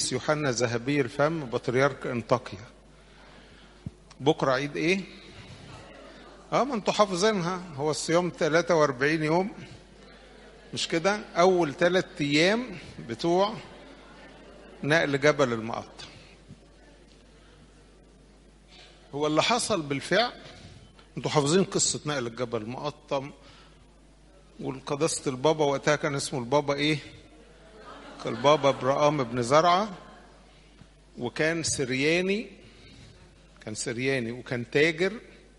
القديس يوحنا ذهبي الفم بطريرك انطاكيا بكره عيد ايه اه ما انتوا حافظينها هو الصيام 43 يوم مش كده اول ثلاث ايام بتوع نقل جبل المقطم هو اللي حصل بالفعل انتوا حافظين قصة نقل الجبل المقطم والقداسة البابا وقتها كان اسمه البابا ايه البابا برقام بن زرعة وكان سرياني كان سرياني وكان تاجر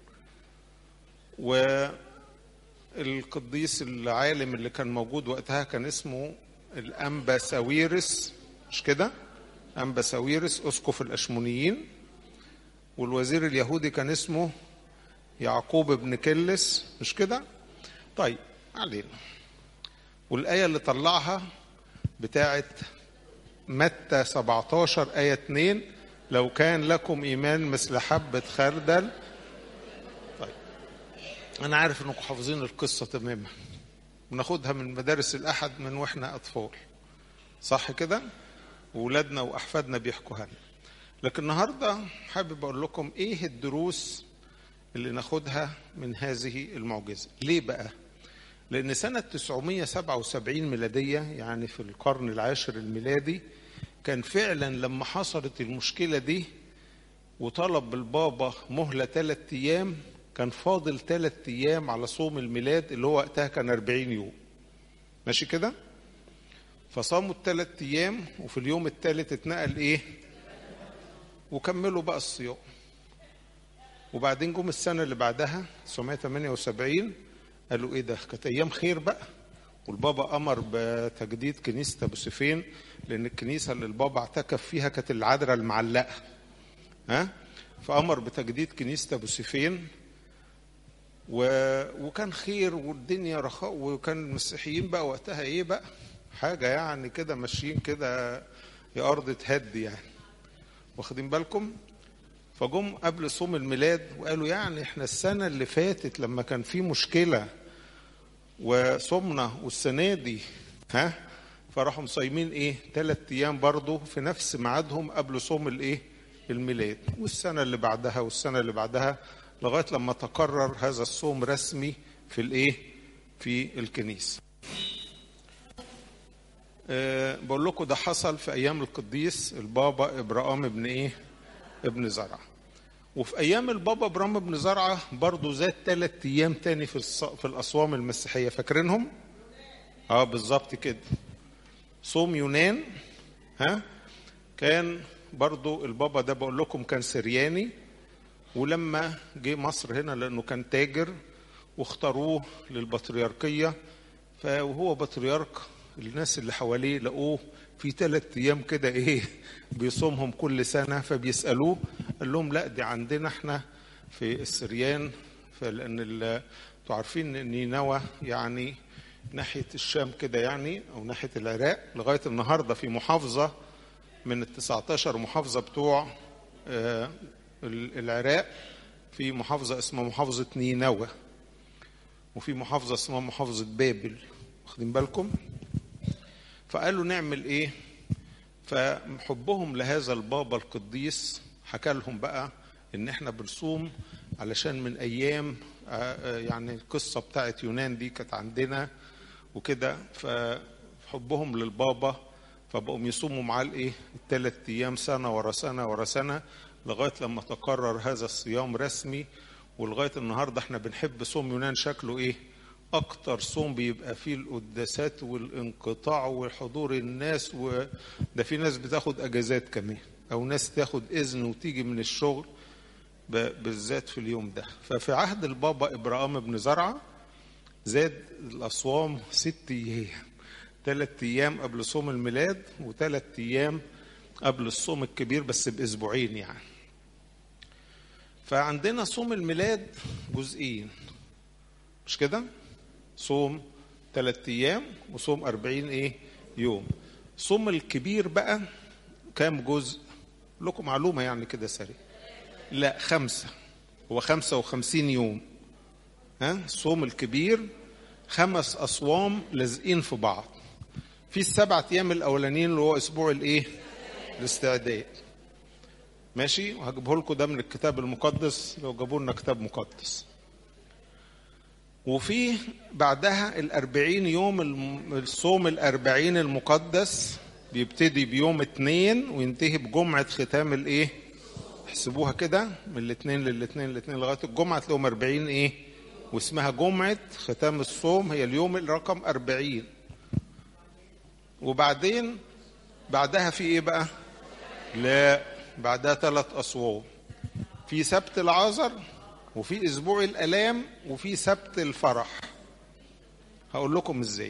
والقديس العالم اللي كان موجود وقتها كان اسمه الأنبا ساويرس مش كده أنبا ساويرس أسقف الأشمونيين والوزير اليهودي كان اسمه يعقوب بن كلس مش كده طيب علينا والآية اللي طلعها بتاعت متى 17 آية 2 لو كان لكم إيمان مثل حبة خردل طيب أنا عارف إنكم حافظين القصة تماما بناخدها من مدارس الأحد من وإحنا أطفال صح كده؟ وولادنا وأحفادنا بيحكوها لنا لكن النهاردة حابب أقول لكم إيه الدروس اللي ناخدها من هذه المعجزة ليه بقى؟ لأن سنة 977 ميلادية يعني في القرن العاشر الميلادي كان فعلا لما حصلت المشكلة دي وطلب البابا مهلة ثلاثة أيام كان فاضل ثلاثة أيام على صوم الميلاد اللي هو وقتها كان 40 يوم ماشي كده؟ فصاموا الثلاث أيام وفي اليوم الثالث اتنقل إيه؟ وكملوا بقى الصيام وبعدين جم السنة اللي بعدها 978 قالوا ايه ده كانت ايام خير بقى والبابا امر بتجديد كنيسه ابو سيفين لان الكنيسه اللي البابا اعتكف فيها كانت العذراء المعلقه ها فامر بتجديد كنيسه ابو سيفين و... وكان خير والدنيا رخاء وكان المسيحيين بقى وقتها ايه بقى حاجه يعني كده ماشيين كده يا ارض تهدي يعني واخدين بالكم فجم قبل صوم الميلاد وقالوا يعني احنا السنة اللي فاتت لما كان في مشكلة وصمنا والسنة دي ها فراحوا مصايمين ايه ثلاث ايام برضه في نفس ميعادهم قبل صوم الايه الميلاد والسنة اللي بعدها والسنة اللي بعدها لغاية لما تقرر هذا الصوم رسمي في الايه في الكنيسة أه بقول لكم ده حصل في ايام القديس البابا ابراهام ابن ايه ابن زرعه وفي ايام البابا برام بن زرعه برضه زاد ثلاث ايام تاني في الص... في الاصوام المسيحيه فاكرينهم؟ اه بالظبط كده صوم يونان ها كان برضه البابا ده بقول لكم كان سرياني ولما جه مصر هنا لانه كان تاجر واختاروه للبطريركيه فهو بطريرك الناس اللي حواليه لقوه في ثلاث ايام كده ايه بيصومهم كل سنه فبيسالوه قال لهم لا دي عندنا احنا في السريان فلان انتوا عارفين ان نينوى يعني ناحيه الشام كده يعني او ناحيه العراق لغايه النهارده في محافظه من ال 19 محافظه بتوع آه العراق في محافظه اسمها محافظه نينوى وفي محافظه اسمها محافظه بابل واخدين بالكم فقالوا نعمل ايه فحبهم لهذا البابا القديس حكى لهم بقى ان احنا بنصوم علشان من ايام يعني القصه بتاعت يونان دي كانت عندنا وكده فحبهم للبابا فبقوا يصوموا معاه الايه الثلاث ايام سنه ورا سنه ورا سنه لغايه لما تقرر هذا الصيام رسمي ولغايه النهارده احنا بنحب صوم يونان شكله ايه اكتر صوم بيبقى فيه القداسات والانقطاع وحضور الناس وده في ناس بتاخد اجازات كمان او ناس تاخد اذن وتيجي من الشغل بالذات في اليوم ده ففي عهد البابا ابراهام بن زرعه زاد الاصوام ست ايام ثلاث ايام قبل صوم الميلاد وثلاث ايام قبل الصوم الكبير بس باسبوعين يعني فعندنا صوم الميلاد جزئين مش كده صوم ثلاث ايام وصوم أربعين ايه يوم صوم الكبير بقى كام جزء لكم معلومة يعني كده سريع لا خمسة هو خمسة وخمسين يوم ها الصوم الكبير خمس أصوام لازقين في بعض في السبعة أيام الأولانيين اللي هو أسبوع الإيه الاستعداد ماشي وهجيبه لكم ده من الكتاب المقدس لو جابوا لنا كتاب مقدس وفي بعدها الأربعين يوم الم- الصوم الأربعين المقدس بيبتدي بيوم اتنين وينتهي بجمعة ختام الايه احسبوها كده من الاثنين للاثنين للاثنين لغايه الجمعه تلاقيهم 40 ايه واسمها جمعه ختام الصوم هي اليوم الرقم 40 وبعدين بعدها في ايه بقى لا بعدها ثلاث اصوام في سبت العذر وفي اسبوع الالام وفي سبت الفرح هقول لكم ازاي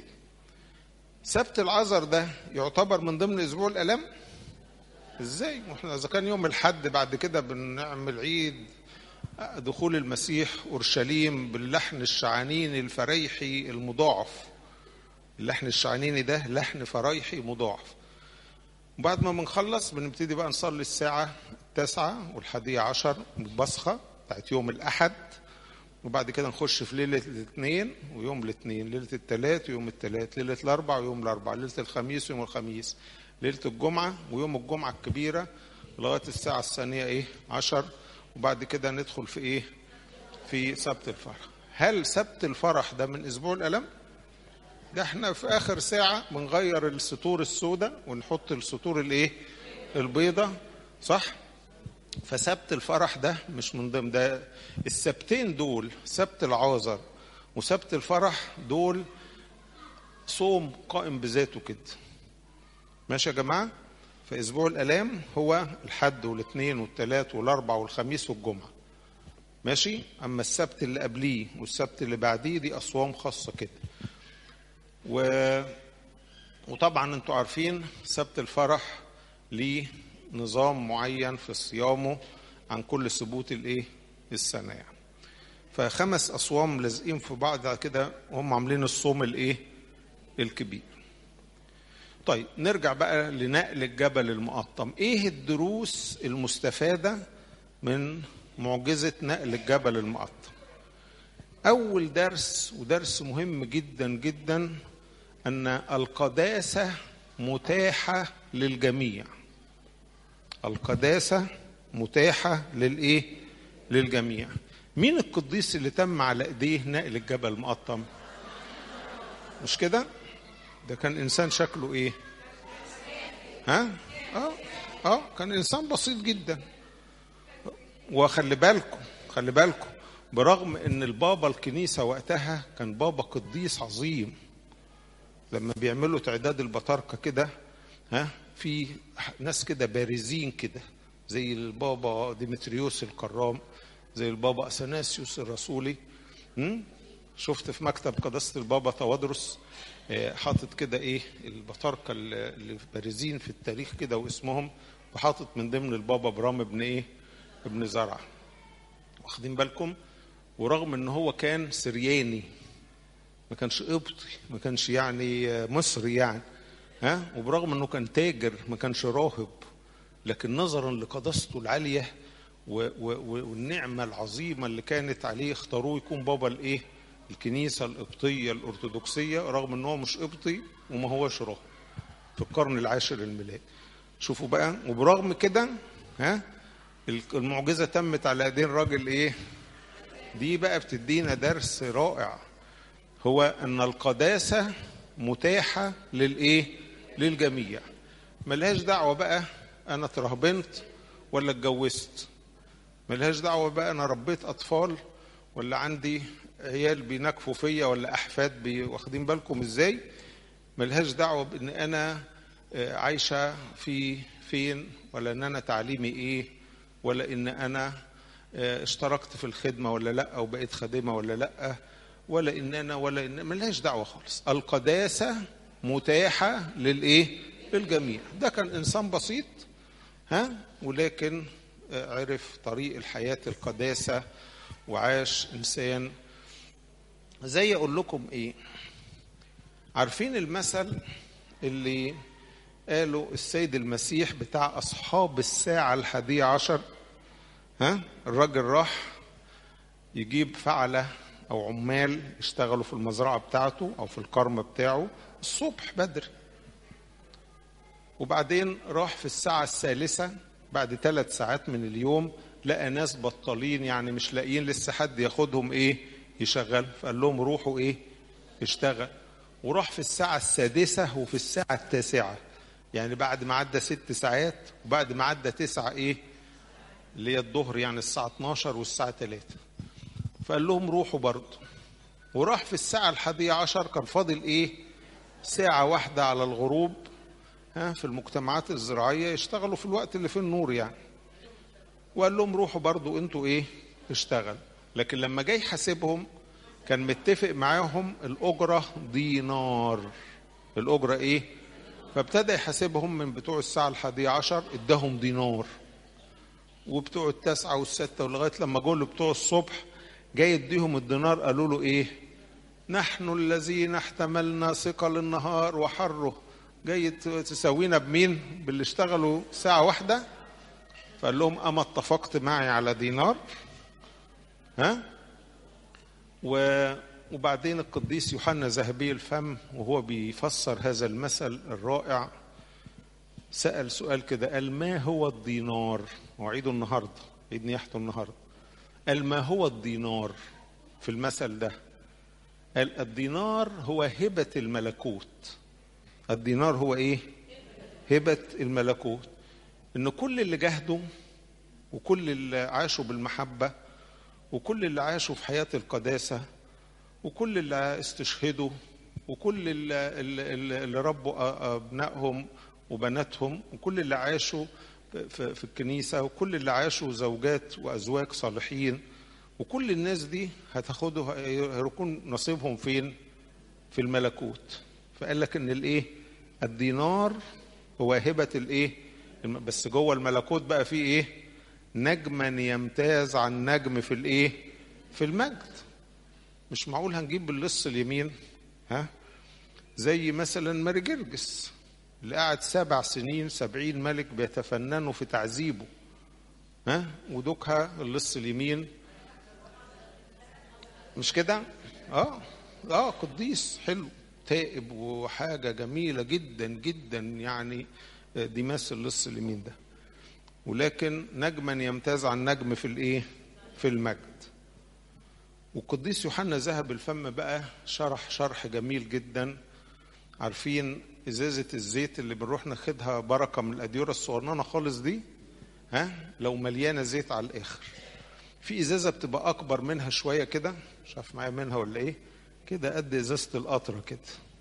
سبت العذر ده يعتبر من ضمن اسبوع الالام ازاي واحنا اذا كان يوم الحد بعد كده بنعمل عيد دخول المسيح اورشليم باللحن الشعانيني الفريحي المضاعف اللحن الشعانيني ده لحن فريحي مضاعف وبعد ما بنخلص بنبتدي بقى نصلي الساعة التاسعة والحادية عشر البصخة بتاعت يوم الأحد وبعد كده نخش في ليلة الاثنين ويوم الاثنين ليلة الثلاث ويوم الثلاث ليلة الأربع ويوم الأربع ليلة الخميس ويوم الخميس ليلة الجمعة ويوم الجمعة الكبيرة لغاية الساعة الثانية إيه عشر وبعد كده ندخل في إيه في سبت الفرح هل سبت الفرح ده من أسبوع الألم؟ ده احنا في آخر ساعة بنغير السطور السوداء ونحط السطور الإيه؟ البيضة صح؟ فسبت الفرح ده مش من ضمن ده السبتين دول سبت العازر وسبت الفرح دول صوم قائم بذاته كده ماشي يا جماعة فأسبوع الآلام هو الحد والاثنين والثلاث والأربع والخميس والجمعة ماشي أما السبت اللي قبليه والسبت اللي بعديه دي أصوام خاصة كده و... وطبعا انتوا عارفين سبت الفرح ليه نظام معين في صيامه عن كل سبوت الايه السنه يعني فخمس اصوام لازقين في بعض كده وهم عاملين الصوم الايه الكبير طيب نرجع بقى لنقل الجبل المقطم ايه الدروس المستفاده من معجزه نقل الجبل المقطم اول درس ودرس مهم جدا جدا ان القداسه متاحه للجميع القداسه متاحه للايه للجميع مين القديس اللي تم على ايديه نقل الجبل المقطم مش كده ده كان انسان شكله ايه ها اه اه كان انسان بسيط جدا وخلي بالكم خلي بالكم برغم ان البابا الكنيسه وقتها كان بابا قديس عظيم لما بيعملوا تعداد البطاركه كده ها في ناس كده بارزين كده زي البابا ديمتريوس الكرام زي البابا اثناسيوس الرسولي م? شفت في مكتب قداسه البابا توادرس آه، حاطط كده ايه البطاركه اللي اللي بارزين في التاريخ كده واسمهم وحاطط من ضمن البابا برام ابن ايه ابن زرع واخدين بالكم ورغم ان هو كان سرياني ما كانش قبطي ما كانش يعني مصري يعني ها وبرغم انه كان تاجر ما كانش راهب لكن نظرا لقداسته العاليه و- و- والنعمه العظيمه اللي كانت عليه اختاروه يكون بابا الايه الكنيسه القبطيه الارثوذكسيه رغم ان هو مش قبطي وما هوش راهب في القرن العاشر الميلادي شوفوا بقى وبرغم كده ها المعجزه تمت على ايدين راجل ايه دي بقى بتدينا درس رائع هو ان القداسه متاحه للايه للجميع ملهاش دعوه بقى انا اترهبنت ولا اتجوزت ملهاش دعوه بقى انا ربيت اطفال ولا عندي عيال بينكفوا فيا ولا احفاد بي- واخدين بالكم ازاي ملهاش دعوه بان انا آه، عايشه في فين ولا ان انا تعليمي ايه ولا ان انا آه، اشتركت في الخدمه ولا لا او بقيت خادمه ولا لا ولا ان انا ولا ان ملهاش دعوه خالص القداسه متاحه للايه للجميع ده كان انسان بسيط ها ولكن آه، عرف طريق الحياه القداسه وعاش انسان زي اقول لكم ايه عارفين المثل اللي قاله السيد المسيح بتاع اصحاب الساعه الحادية عشر ها الراجل راح يجيب فعلة أو عمال يشتغلوا في المزرعة بتاعته أو في الكرم بتاعه الصبح بدري وبعدين راح في الساعة الثالثة بعد ثلاث ساعات من اليوم لقى ناس بطالين يعني مش لاقيين لسه حد ياخدهم ايه يشغل فقال لهم روحوا ايه اشتغل وراح في الساعة السادسة وفي الساعة التاسعة يعني بعد ما عدى ست ساعات وبعد ما عدى تسعة ايه اللي هي الظهر يعني الساعة 12 والساعة 3 فقال لهم روحوا برضه وراح في الساعة الحادية عشر كان فاضل ايه ساعة واحدة على الغروب ها في المجتمعات الزراعية يشتغلوا في الوقت اللي فيه النور يعني وقال لهم روحوا برضو انتوا ايه اشتغل لكن لما جاي حاسبهم كان متفق معاهم الأجرة دينار الأجرة ايه فابتدى يحاسبهم من بتوع الساعة الحادية عشر اداهم دينار وبتوع التاسعة والستة ولغاية لما جول بتوع الصبح جاي يديهم الدينار قالوا له ايه نحن الذين احتملنا ثقل النهار وحره جاي تساوينا بمين باللي اشتغلوا ساعة واحدة فقال لهم أما اتفقت معي على دينار ها و وبعدين القديس يوحنا ذهبي الفم وهو بيفسر هذا المثل الرائع سأل سؤال كده قال ما هو الدينار وعيده النهارده عيد نياحته النهارده قال ما هو الدينار في المثل ده قال الدينار هو هبة الملكوت الدينار هو ايه هبة الملكوت ان كل اللي جهدوا وكل اللي عاشوا بالمحبة وكل اللي عاشوا في حياة القداسة وكل اللي استشهدوا وكل اللي, اللي, اللي ربوا أبنائهم وبناتهم وكل اللي عاشوا في, في الكنيسة وكل اللي عاشوا زوجات وأزواج صالحين وكل الناس دي هتاخدوا هيكون نصيبهم فين في الملكوت فقال لك ان الايه الدينار هو هبة الايه بس جوه الملكوت بقى فيه ايه نجما يمتاز عن نجم في الايه في المجد مش معقول هنجيب باللص اليمين ها زي مثلا ماري جرجس اللي قعد سبع سنين سبعين ملك بيتفننوا في تعذيبه ها ودوكها اللص اليمين مش كده اه اه قديس حلو تائب وحاجة جميلة جدا جدا يعني دي مثل اللص اليمين ده ولكن نجما يمتاز عن نجم في الايه في المجد والقديس يوحنا ذهب الفم بقى شرح شرح جميل جدا عارفين ازازة الزيت اللي بنروح ناخدها بركة من الأديرة الصغننة خالص دي ها لو مليانة زيت على الآخر في ازازة بتبقى أكبر منها شوية كده مش عارف معايا منها ولا إيه كده قد ازازة القطرة كده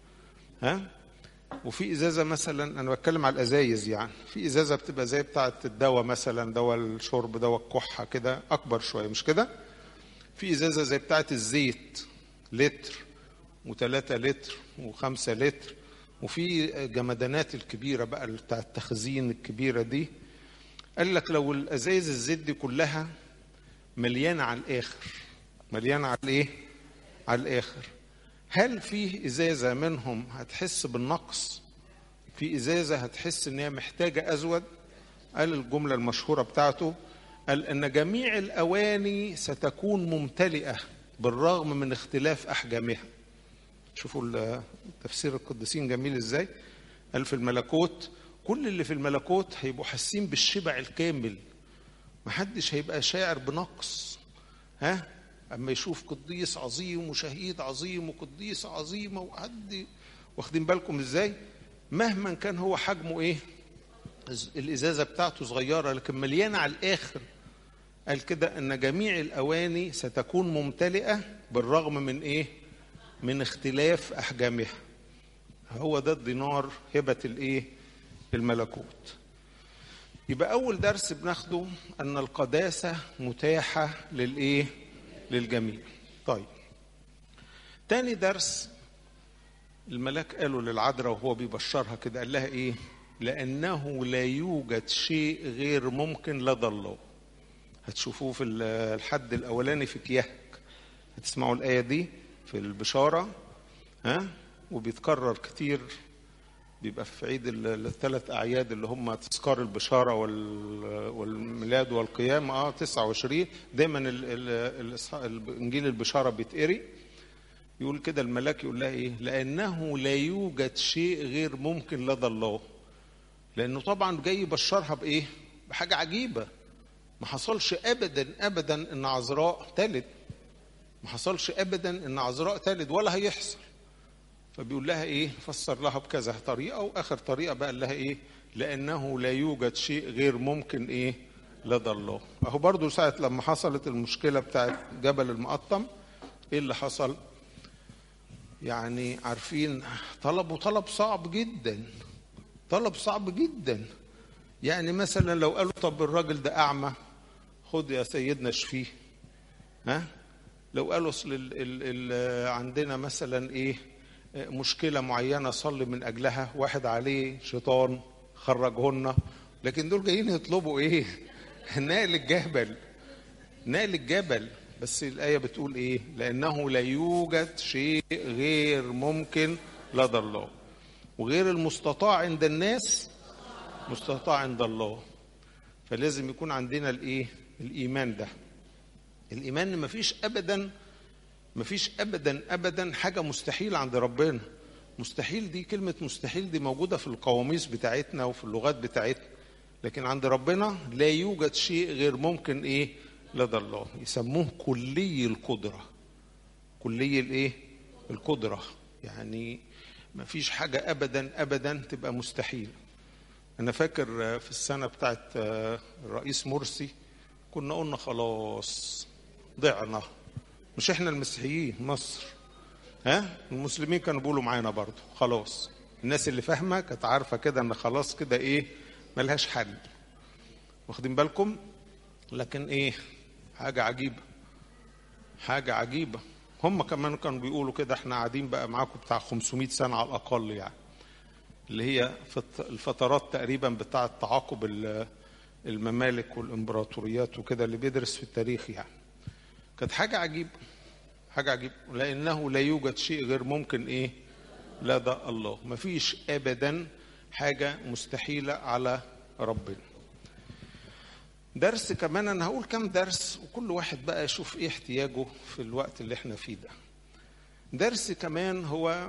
ها وفي ازازه مثلا انا بتكلم على الازايز يعني في ازازه بتبقى زي بتاعه الدواء مثلا دواء الشرب دواء الكحه كده اكبر شويه مش كده في ازازه زي بتاعه الزيت لتر وثلاثة لتر وخمسة لتر وفي جمدانات الكبيرة بقى بتاع التخزين الكبيرة دي قال لك لو الازايز الزيت دي كلها مليانة على الآخر مليانة على الإيه؟ على الآخر هل في ازازه منهم هتحس بالنقص في ازازه هتحس ان هي محتاجه ازود قال الجمله المشهوره بتاعته قال ان جميع الاواني ستكون ممتلئه بالرغم من اختلاف احجامها شوفوا تفسير القديسين جميل ازاي قال في الملكوت كل اللي في الملكوت هيبقوا حاسين بالشبع الكامل محدش هيبقى شاعر بنقص ها اما يشوف قديس عظيم وشهيد عظيم وقديس عظيمه وحد واخدين بالكم ازاي مهما كان هو حجمه ايه الازازه بتاعته صغيره لكن مليانه على الاخر قال كده ان جميع الاواني ستكون ممتلئه بالرغم من ايه من اختلاف احجامها هو ده الدينار هبه الايه الملكوت يبقى اول درس بناخده ان القداسه متاحه للايه للجميع طيب تاني درس الملاك قاله للعذراء وهو بيبشرها كده قال لها ايه لانه لا يوجد شيء غير ممكن لدى الله هتشوفوه في الحد الاولاني في كيهك هتسمعوا الايه دي في البشاره ها وبيتكرر كتير بيبقى في عيد الثلاث اعياد اللي هم تذكار البشاره والميلاد والقيامه اه 29 دايما انجيل البشاره بيتقري يقول كده الملاك يقول لها ايه لانه لا يوجد شيء غير ممكن لدى الله لانه طبعا جاي يبشرها بايه بحاجه عجيبه ما حصلش ابدا ابدا ان عذراء تلد ما حصلش ابدا ان عذراء تلد ولا هيحصل فبيقول لها ايه فسر لها بكذا طريقه واخر طريقه بقى لها ايه لانه لا يوجد شيء غير ممكن ايه لدى الله اهو برضو ساعه لما حصلت المشكله بتاعت جبل المقطم ايه اللي حصل يعني عارفين طلبوا طلب صعب جدا طلب صعب جدا يعني مثلا لو قالوا طب الراجل ده اعمى خد يا سيدنا اشفيه ها لو قالوا اصل ال ال ال عندنا مثلا ايه مشكله معينه صلي من اجلها واحد عليه شيطان خرجهن لكن دول جايين يطلبوا ايه نقل الجبل نقل الجبل بس الآية بتقول إيه؟ لأنه لا يوجد شيء غير ممكن لدى الله وغير المستطاع عند الناس مستطاع عند الله فلازم يكون عندنا الإيه؟ الإيمان ده الإيمان إن مفيش أبدا مفيش أبدا أبدا حاجة مستحيل عند ربنا مستحيل دي كلمة مستحيل دي موجودة في القواميس بتاعتنا وفي اللغات بتاعتنا لكن عند ربنا لا يوجد شيء غير ممكن إيه؟ لدى الله يسموه كلي القدرة كلي الايه القدرة يعني ما فيش حاجة أبدا أبدا تبقى مستحيل أنا فاكر في السنة بتاعت الرئيس مرسي كنا قلنا خلاص ضعنا مش احنا المسيحيين مصر ها المسلمين كانوا بيقولوا معانا برضو خلاص الناس اللي فاهمة كانت عارفة كده ان خلاص كده ايه ملهاش حل واخدين بالكم لكن ايه حاجة عجيبة حاجة عجيبة هم كمان كانوا بيقولوا كده احنا قاعدين بقى معاكم بتاع 500 سنة على الأقل يعني اللي هي الفترات تقريبا بتاعة تعاقب الممالك والإمبراطوريات وكده اللي بيدرس في التاريخ يعني كانت حاجة عجيبة حاجة عجيبة لأنه لا يوجد شيء غير ممكن إيه لدى الله مفيش أبدا حاجة مستحيلة على ربنا درس كمان انا هقول كام درس وكل واحد بقى يشوف ايه احتياجه في الوقت اللي احنا فيه ده درس كمان هو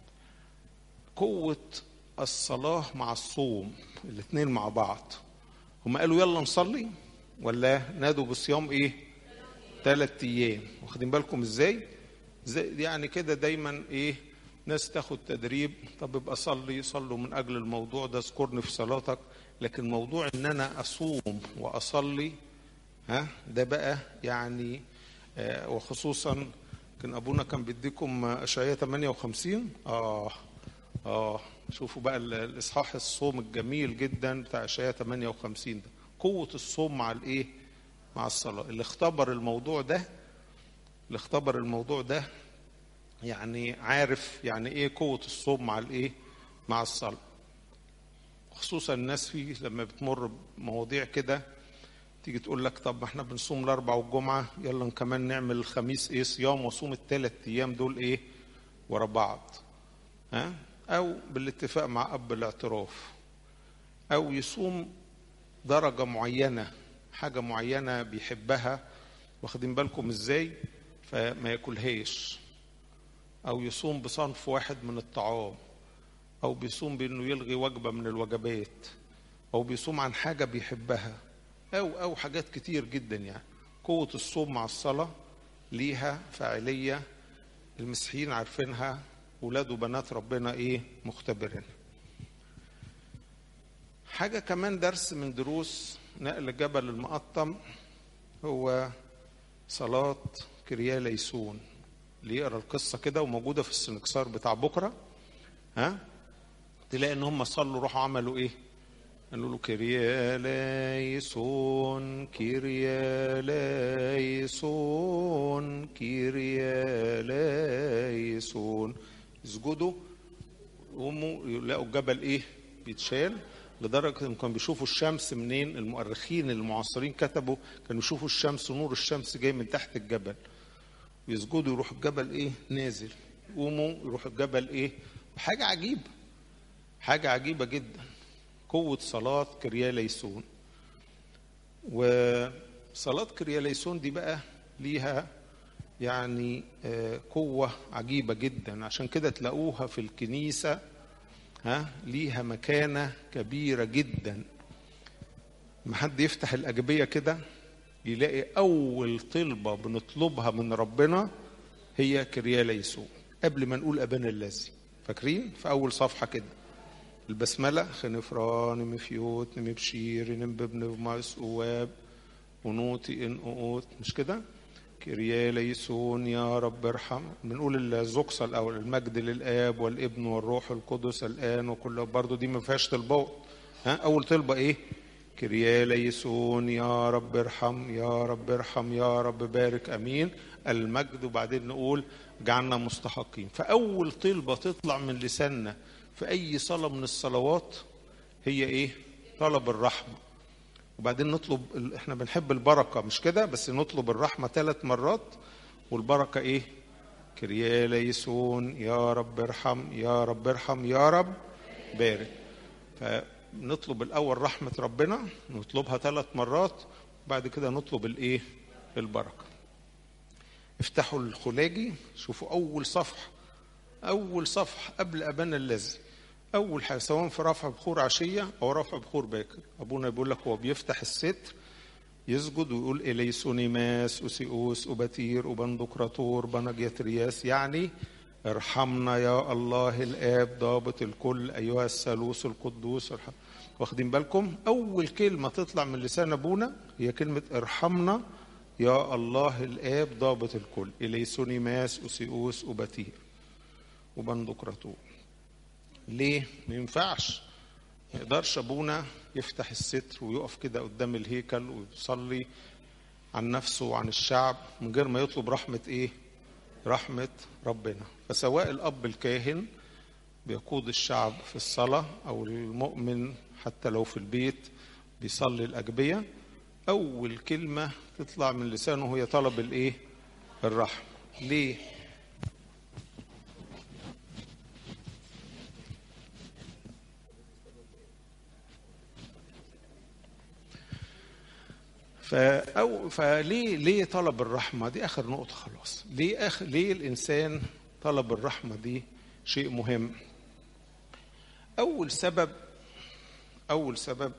قوة الصلاة مع الصوم الاثنين مع بعض هم قالوا يلا نصلي ولا نادوا بصيام ايه ثلاث ايام واخدين بالكم ازاي زي يعني كده دايما ايه ناس تاخد تدريب طب ابقى صلي صلوا من اجل الموضوع ده اذكرني في صلاتك لكن موضوع ان انا اصوم واصلي ها ده بقى يعني آه وخصوصا كان ابونا كان بيديكم اشعياء 58 اه اه شوفوا بقى الاصحاح الصوم الجميل جدا بتاع اشعياء 58 ده قوه الصوم مع الايه مع الصلاه اللي اختبر الموضوع ده اللي اختبر الموضوع ده يعني عارف يعني ايه قوه الصوم مع الايه مع الصلاه خصوصا الناس فيه لما بتمر بمواضيع كده تيجي تقول لك طب ما احنا بنصوم الاربع والجمعه يلا كمان نعمل الخميس ايه صيام واصوم الثلاث ايام دول ايه ورا بعض ها او بالاتفاق مع اب الاعتراف او يصوم درجه معينه حاجه معينه بيحبها واخدين بالكم ازاي فما ياكلهاش او يصوم بصنف واحد من الطعام او بيصوم بانه يلغي وجبه من الوجبات او بيصوم عن حاجه بيحبها او او حاجات كتير جدا يعني قوه الصوم مع الصلاه ليها فاعليه المسيحيين عارفينها ولاد وبنات ربنا ايه مختبرين حاجه كمان درس من دروس نقل جبل المقطم هو صلاه كريا ليسون اللي يقرا القصه كده وموجوده في السنكسار بتاع بكره ها تلاقي ان هم صلوا راحوا عملوا ايه قالوا له كيريا ليسون كيريا ليسون كيريا ليسون يسجدوا يقوموا يلاقوا الجبل ايه بيتشال لدرجة انهم كانوا بيشوفوا الشمس منين المؤرخين المعاصرين كتبوا كانوا يشوفوا الشمس نور الشمس جاي من تحت الجبل يسجدوا يروح الجبل ايه نازل يقوموا يروح الجبل ايه حاجة عجيبة حاجة عجيبة جدا قوة صلاة كريا ليسون وصلاة كريا ليسون دي بقى ليها يعني قوة عجيبة جدا عشان كده تلاقوها في الكنيسة ها ليها مكانة كبيرة جدا ما حد يفتح الأجبية كده يلاقي أول طلبة بنطلبها من ربنا هي كريالة يسوع قبل ما نقول أبانا الذي فاكرين في أول صفحة كده البسملة خنفران مفيوت نمبشير نمببن بماس أواب ونوتي إن أوت مش كده كريا ليسون يا رب ارحم بنقول الزقصة الأول المجد للآب والابن والروح القدس الآن وكل برضه دي ما فيهاش طلبات ها أول طلبة إيه؟ كريا ليسون يا رب ارحم يا رب ارحم يا رب بارك أمين المجد وبعدين نقول جعلنا مستحقين فأول طلبة تطلع من لساننا في أي صلاة من الصلوات هي إيه؟ طلب الرحمة وبعدين نطلب احنا بنحب البركة مش كده بس نطلب الرحمة ثلاث مرات والبركة ايه كريا ليسون يا رب ارحم يا رب ارحم يا رب بارك فنطلب الأول رحمة ربنا نطلبها ثلاث مرات وبعد كده نطلب الايه البركة افتحوا الخلاجي شوفوا أول صفحة أول صفحة قبل أبانا الذي أول حاجة سواء في رفع بخور عشية أو رفع بخور باكر أبونا بيقول لك هو بيفتح الستر يسجد ويقول إليسونيماس أوسيوس أباتير أبندقراطور بنجيترياس يعني ارحمنا يا الله الآب ضابط الكل أيها الثالوث القدوس ارحم واخدين بالكم أول كلمة تطلع من لسان أبونا هي كلمة ارحمنا يا الله الآب ضابط الكل إليسونيماس أوسيوس أباتير وبندقراطور ليه؟ ما ينفعش ما يقدرش ابونا يفتح الستر ويقف كده قدام الهيكل ويصلي عن نفسه وعن الشعب من غير ما يطلب رحمة ايه؟ رحمة ربنا فسواء الأب الكاهن بيقود الشعب في الصلاة أو المؤمن حتى لو في البيت بيصلي الأجبية أول كلمة تطلع من لسانه هي طلب الإيه؟ الرحمة ليه؟ فأو فليه ليه طلب الرحمة دي آخر نقطة خلاص ليه آخر ليه الإنسان طلب الرحمة دي شيء مهم أول سبب أول سبب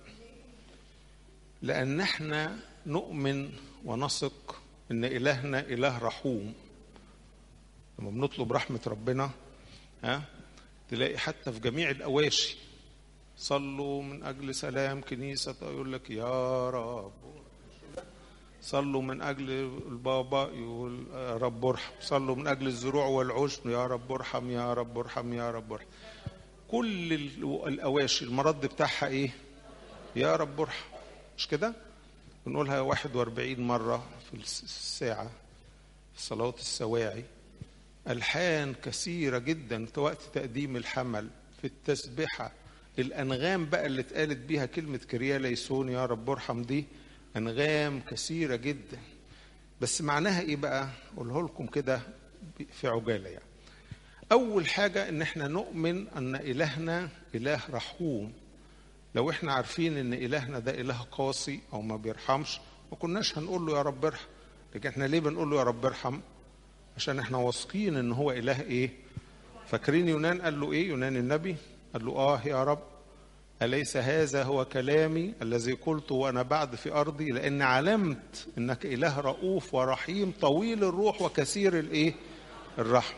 لأن احنا نؤمن ونثق إن إلهنا إله رحوم لما بنطلب رحمة ربنا ها تلاقي حتى في جميع الأواشي صلوا من أجل سلام كنيسة يقول لك يا رب صلوا من أجل البابا يقول يا رب ارحم صلوا من أجل الزروع والعشب يا رب ارحم يا رب ارحم يا رب ارحم كل الأواشي المرد بتاعها إيه يا رب ارحم مش كده بنقولها 41 مرة في الساعة في صلاة السواعي ألحان كثيرة جدا وقت تقديم الحمل في التسبحة الأنغام بقى اللي اتقالت بيها كلمة كريا ليسون يا رب ارحم دي أنغام كثيرة جدا بس معناها إيه بقى أقوله لكم كده في عجالة يعني أول حاجة إن إحنا نؤمن أن إلهنا إله رحوم لو إحنا عارفين إن إلهنا ده إله قاسي أو ما بيرحمش ما كناش هنقول له يا رب ارحم لكن إحنا ليه بنقول له يا رب ارحم عشان إحنا واثقين إن هو إله إيه فاكرين يونان قال له إيه يونان النبي قال له آه يا رب أليس هذا هو كلامي الذي قلته وأنا بعد في أرضي لأن علمت أنك إله رؤوف ورحيم طويل الروح وكثير الإيه الرحم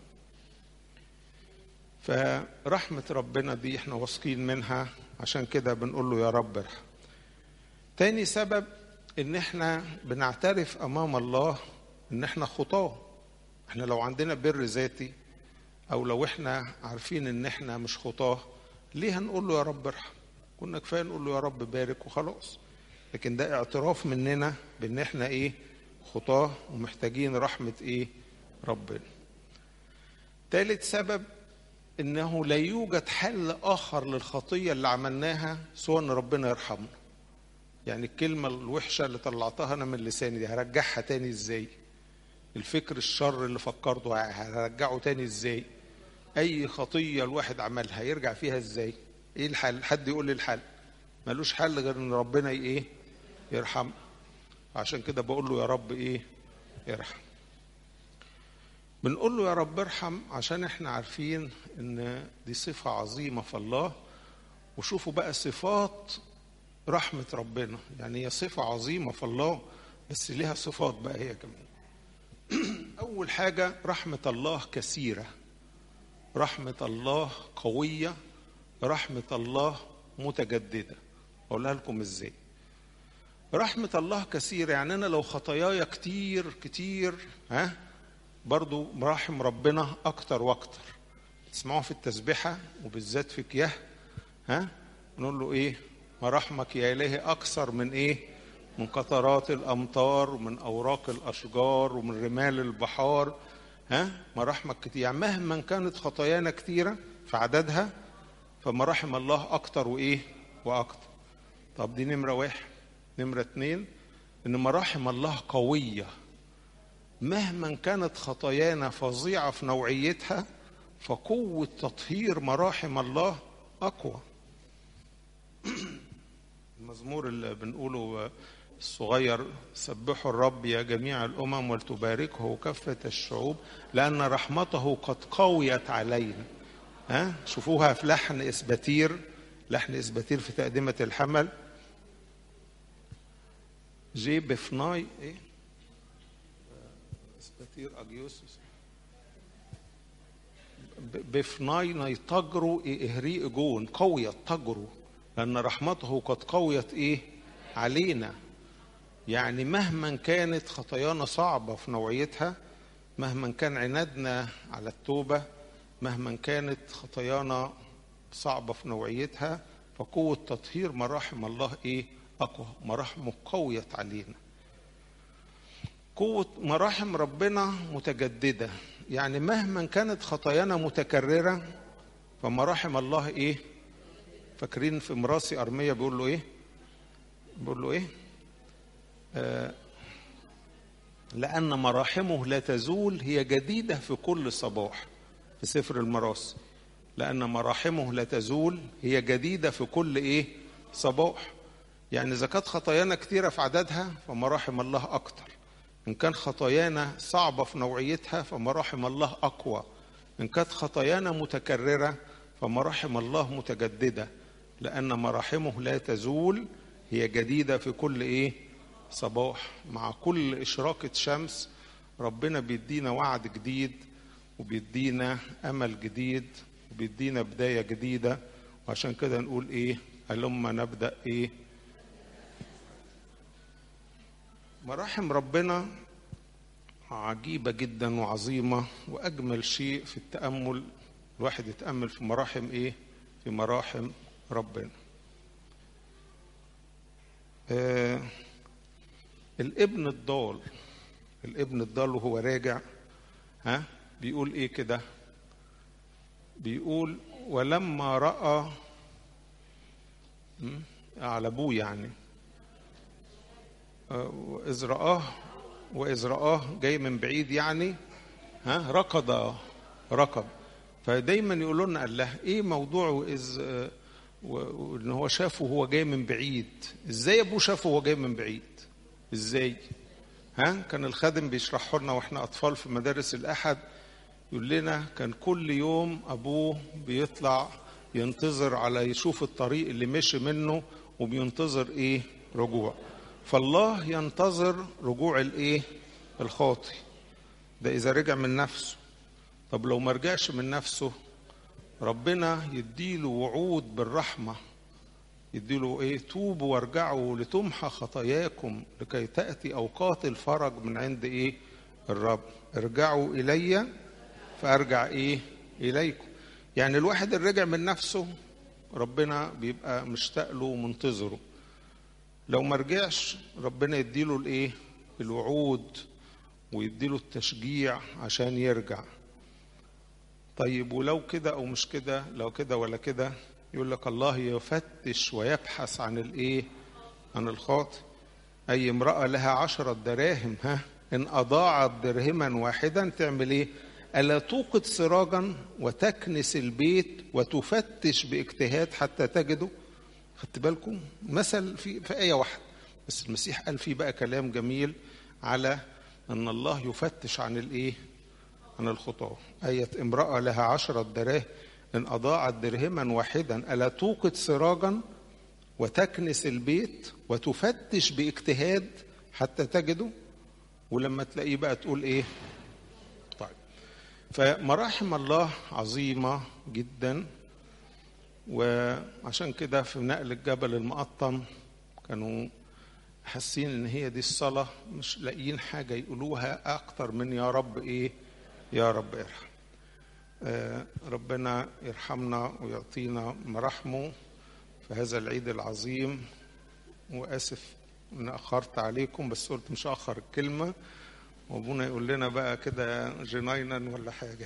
فرحمة ربنا دي احنا واثقين منها عشان كده بنقول له يا رب ارحم تاني سبب ان احنا بنعترف امام الله ان احنا خطاه احنا لو عندنا بر ذاتي او لو احنا عارفين ان احنا مش خطاه ليه هنقول له يا رب ارحم كنا كفايه نقول له يا رب بارك وخلاص لكن ده اعتراف مننا بان احنا ايه خطاه ومحتاجين رحمه ايه ربنا ثالث سبب انه لا يوجد حل اخر للخطيه اللي عملناها سوى ان ربنا يرحمنا يعني الكلمه الوحشه اللي طلعتها انا من لساني دي هرجعها تاني ازاي الفكر الشر اللي فكرته هرجعه تاني ازاي اي خطيه الواحد عملها يرجع فيها ازاي ايه الحل حد يقول لي الحل ملوش حل غير ان ربنا ايه يرحم عشان كده بقول له يا رب ايه يرحم بنقول له يا رب ارحم عشان احنا عارفين ان دي صفة عظيمة في الله وشوفوا بقى صفات رحمة ربنا يعني هي صفة عظيمة في الله بس ليها صفات بقى هي كمان أول حاجة رحمة الله كثيرة رحمة الله قوية رحمة الله متجددة أقولها لكم إزاي رحمة الله كثيرة يعني أنا لو خطاياي كتير كتير ها برضو مراحم ربنا أكتر وأكتر تسمعوا في التسبيحة وبالذات في كياه ها نقول له إيه مراحمك يا إلهي أكثر من إيه من قطرات الأمطار ومن أوراق الأشجار ومن رمال البحار ها مراحمك كتير يعني مهما كانت خطايانا كتيرة في عددها فمراحم الله أكتر وإيه وأكتر طب دي نمرة واحد نمرة اتنين إن مراحم الله قوية مهما كانت خطايانا فظيعة في نوعيتها فقوة تطهير مراحم الله أقوى المزمور اللي بنقوله الصغير سبحوا الرب يا جميع الأمم ولتباركه كافة الشعوب لأن رحمته قد قويت علينا ها شوفوها في لحن إسباتير لحن إسباتير في تقدمة الحمل جي بفناي إيه إسباتير أجيوسوس بفناي نيتجروا إهري إجون قويت تجروا لأن رحمته قد قويت إيه علينا يعني مهما كانت خطايانا صعبة في نوعيتها مهما كان عنادنا على التوبة مهما كانت خطايانا صعبة في نوعيتها فقوة تطهير مراحم الله إيه أقوى مراحمه قويت علينا قوة مراحم ربنا متجددة يعني مهما كانت خطايانا متكررة فمراحم الله إيه فاكرين في مراسي أرمية بيقول له إيه بيقول له إيه آه لأن مراحمه لا تزول هي جديدة في كل صباح في سفر المراسي لأن مراحمه لا تزول هي جديدة في كل إيه صباح يعني إذا كانت خطايانا كتيرة في عددها فمراحم الله أكتر إن كان خطايانا صعبة في نوعيتها فمراحم الله أقوى إن كانت خطايانا متكررة فمراحم الله متجددة لأن مراحمه لا تزول هي جديدة في كل إيه صباح مع كل إشراقة شمس ربنا بيدينا وعد جديد وبيدينا أمل جديد وبيدينا بداية جديدة وعشان كده نقول إيه هلما نبدأ إيه مراحم ربنا عجيبة جدا وعظيمة وأجمل شيء في التأمل الواحد يتأمل في مراحم إيه في مراحم ربنا آه الابن الضال الابن الضال وهو راجع ها بيقول ايه كده بيقول ولما راى على ابوه يعني واذ راه واذ راه جاي من بعيد يعني ها ركض ركض فدايما يقولوا لنا قال له ايه موضوع اذ وان هو شافه وهو جاي من بعيد ازاي ابوه شافه وهو جاي من بعيد ازاي ها كان الخادم بيشرحه لنا واحنا اطفال في مدارس الاحد يقول لنا كان كل يوم ابوه بيطلع ينتظر على يشوف الطريق اللي مشي منه وبينتظر ايه رجوع فالله ينتظر رجوع الايه الخاطي ده اذا رجع من نفسه طب لو ما رجعش من نفسه ربنا يديله وعود بالرحمه يديله ايه توبوا وارجعوا لتمحى خطاياكم لكي تاتي اوقات الفرج من عند ايه الرب ارجعوا الي فارجع ايه اليكم يعني الواحد اللي رجع من نفسه ربنا بيبقى مشتاق له ومنتظره لو ما رجعش ربنا يديله الايه الوعود ويديله التشجيع عشان يرجع طيب ولو كده او مش كده لو كده ولا كده يقول لك الله يفتش ويبحث عن الايه عن الخاطئ اي امراه لها عشرة دراهم ها ان اضاعت درهما واحدا تعمل ايه الا توقد سراجا وتكنس البيت وتفتش باجتهاد حتى تجده خدت بالكم مثل في في ايه واحده بس المسيح قال فيه بقى كلام جميل على ان الله يفتش عن الايه عن الخطاة آية امرأة لها عشرة دراهم إن أضاعت درهما واحدا ألا توقد سراجا وتكنس البيت وتفتش باجتهاد حتى تجده ولما تلاقيه بقى تقول ايه طيب فمراحم الله عظيمة جدا وعشان كده في نقل الجبل المقطم كانوا حاسين ان هي دي الصلاة مش لاقيين حاجة يقولوها اكتر من يا رب ايه يا رب ارحم آه ربنا يرحمنا ويعطينا مراحمه في هذا العيد العظيم واسف ان اخرت عليكم بس قلت مش اخر الكلمه وابونا يقول لنا بقى كده جنينا ولا حاجه